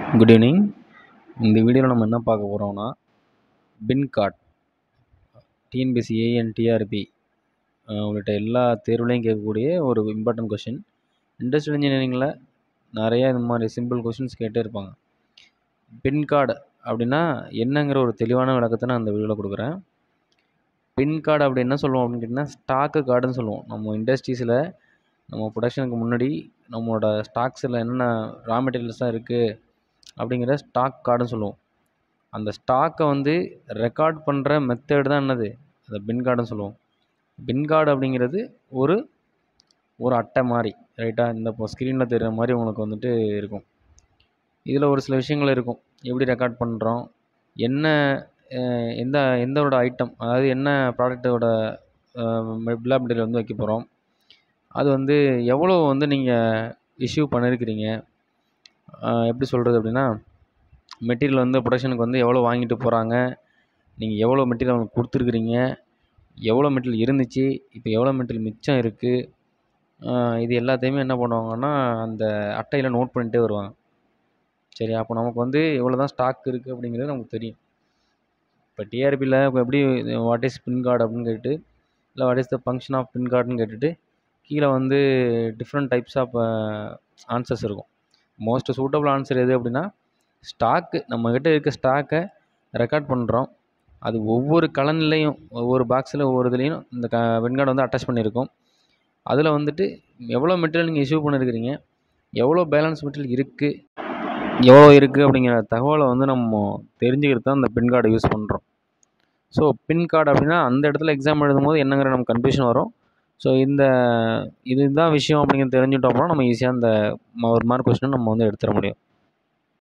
good evening இந்த வீடியோவில் நம்ம என்ன பார்க்க போகிறோம்னா பின் கார்ட் டிஎன்பிஎஸ்சி ஏஎன் டிஆர்பி உள்ளிட்ட எல்லா தேர்வுலையும் கேட்கக்கூடிய ஒரு இம்பார்ட்டன்ட் கொஷின் இண்டஸ்ட்ரியல் இன்ஜினியரிங்கில் நிறைய இந்த மாதிரி சிம்பிள் கொஷின்ஸ் கேட்டே இருப்பாங்க பின் கார்டு அப்படின்னா என்னங்கிற ஒரு தெளிவான விளக்கத்தை நான் இந்த வீடியோவில் கொடுக்குறேன் பின் கார்டு அப்படி என்ன சொல்லுவோம் அப்படின்னு கேட்டிங்கன்னா ஸ்டாக்கு கார்டுன்னு சொல்லுவோம் நம்ம இண்டஸ்ட்ரீஸில் நம்ம ப்ரொடக்ஷனுக்கு முன்னாடி நம்மளோட ஸ்டாக்ஸில் என்னென்ன ரா மெட்டீரியல்ஸ்லாம் இருக்குது அப்படிங்கிற ஸ்டாக் கார்டுன்னு சொல்லுவோம் அந்த ஸ்டாக்கை வந்து ரெக்கார்ட் பண்ணுற மெத்தட் தான் என்னது அதை பின் கார்டுன்னு சொல்லுவோம் பின் கார்டு அப்படிங்கிறது ஒரு ஒரு அட்டை மாதிரி ரைட்டாக இந்த இப்போ ஸ்க்ரீனில் தெரிகிற மாதிரி உங்களுக்கு வந்துட்டு இருக்கும் இதில் ஒரு சில விஷயங்கள் இருக்கும் எப்படி ரெக்கார்ட் பண்ணுறோம் என்ன அஹ், எந்த எந்தோட ஐட்டம் அதாவது என்ன ப்ராடக்ட்டோட பில் ஆஃப் மெட்டீரியல் வந்து வைக்க போகிறோம் அது வந்து எவ்வளோ வந்து நீங்கள் இஷ்யூ பண்ணியிருக்கிறீங்க ஆஹ் எப்படி சொல்கிறது அப்படின்னா மெட்டீரியல் வந்து ப்ரொடக்ஷனுக்கு வந்து எவ்வளோ வாங்கிட்டு போகிறாங்க நீங்கள் எவ்வளோ மெட்டீரியல் அவங்களுக்கு கொடுத்துருக்குறீங்க எவ்வளோ மெட்டீரியல் இருந்துச்சு இப்போ எவ்வளோ மெட்டீரியல் மிச்சம் இருக்குது இது எல்லாத்தையுமே என்ன பண்ணுவாங்கன்னா அந்த அட்டையில் நோட் பண்ணிட்டே வருவாங்க சரி அப்போ நமக்கு வந்து எவ்வளோ தான் ஸ்டாக் இருக்குது அப்படிங்கிறது நமக்கு தெரியும் இப்போ டிஆர்பியில் இப்போ எப்படி வாட் இஸ் பின் கார்டு அப்படின்னு கேட்டு இல்லை what is the function of pin கார்டுன்னு கேட்டுட்டு கீழே வந்து டிஃப்ரெண்ட் டைப்ஸ் ஆஃப் ஆன்சர்ஸ் இருக்கும் மோஸ்ட் சூட்டபிள் ஆன்சர் எது அப்படின்னா ஸ்டாக்கு நம்மக்கிட்ட இருக்க ஸ்டாக்கை ரெக்கார்ட் பண்ணுறோம் அது ஒவ்வொரு கலன்லேயும் ஒவ்வொரு பாக்ஸில் ஒவ்வொரு இதுலேயும் இந்த க வெண்கார்டு வந்து அட்டாச் பண்ணியிருக்கோம் அதில் வந்துட்டு எவ்வளோ மெட்டீரியல் நீங்கள் இஷ்யூ பண்ணியிருக்கிறீங்க எவ்வளோ பேலன்ஸ் மெட்டீரியல் இருக்குது எவ்வளோ இருக்குது அப்படிங்கிற தகவலை வந்து நம்ம தெரிஞ்சுக்கிறது தான் இந்த பின் கார்டை யூஸ் பண்ணுறோம் ஸோ பின் கார்டு அப்படின்னா அந்த இடத்துல எக்ஸாம் எழுதும்போது என்னங்கிற நம்ம கன்ஃபியூஷன் வரும் ஸோ இந்த இதுதான் விஷயம் அப்படிங்கிறது தெரிஞ்சுட்டோம் அப்படின்னா நம்ம ஈஸியாக அந்த ம- ஒரு மார்க் கொஸ்டினை நம்ம வந்து எடுத்துட முடியும்